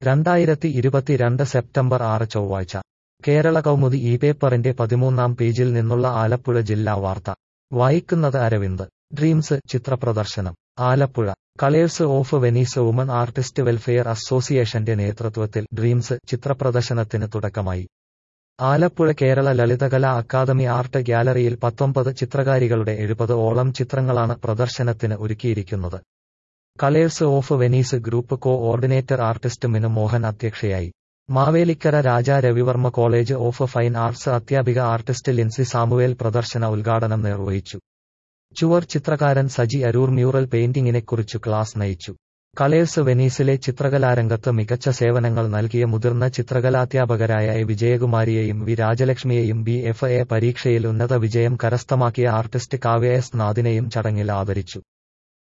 രണ്ടായിരത്തി ഇരുപത്തിരണ്ട് സെപ്റ്റംബർ ആറ് ചൊവ്വാഴ്ച കേരള കൗമുദി ഈ പേപ്പറിന്റെ പതിമൂന്നാം പേജിൽ നിന്നുള്ള ആലപ്പുഴ ജില്ലാ വാർത്ത വായിക്കുന്നത് അരവിന്ദ് ഡ്രീംസ് ചിത്രപ്രദർശനം Alappuzha colours of Venice woman artist welfare അസോസിയേഷന്റെ നേതൃത്വത്തിൽ ഡ്രീംസ് ചിത്രപ്രദർശനത്തിന് തുടക്കമായി ആലപ്പുഴ കേരള ലളിതകലാ അക്കാദമി ആർട്ട് ഗ്യാലറിയിൽ പത്തൊമ്പത് ചിത്രകാരികളുടെ എഴുപത് ഓളം ചിത്രങ്ങളാണ് പ്രദർശനത്തിന് ഒരുക്കിയിരിക്കുന്നത് colours of Venice group coordinator artist Minu Mohan അധ്യക്ഷയായി Mavelikkara Raja Ravivarma college of fine arts അധ്യാപിക ആർട്ടിസ്റ്റ് ലിൻസി സാമുവേൽ പ്രദർശന ഉദ്ഘാടനം നിർവഹിച്ചു ചുവർ ചിത്രകാരൻ സജി അരൂർ മ്യൂറൽ പെയിന്റിംഗിനെക്കുറിച്ചു ക്ലാസ് നയിച്ചു കളേഴ്സ് വെനീസിലെ ചിത്രകലാരംഗത്ത് മികച്ച സേവനങ്ങൾ നൽകിയ മുതിർന്ന ചിത്രകലാധ്യാപകരായ എ വിജയകുമാരിയെയും വി രാജലക്ഷ്മിയെയും ബി എഫ് എ പരീക്ഷയിൽ ഉന്നത വിജയം കരസ്ഥമാക്കിയ ആർട്ടിസ്റ്റ് കാവ്യ എസ് നാദിനെയും ചടങ്ങിൽ ആദരിച്ചു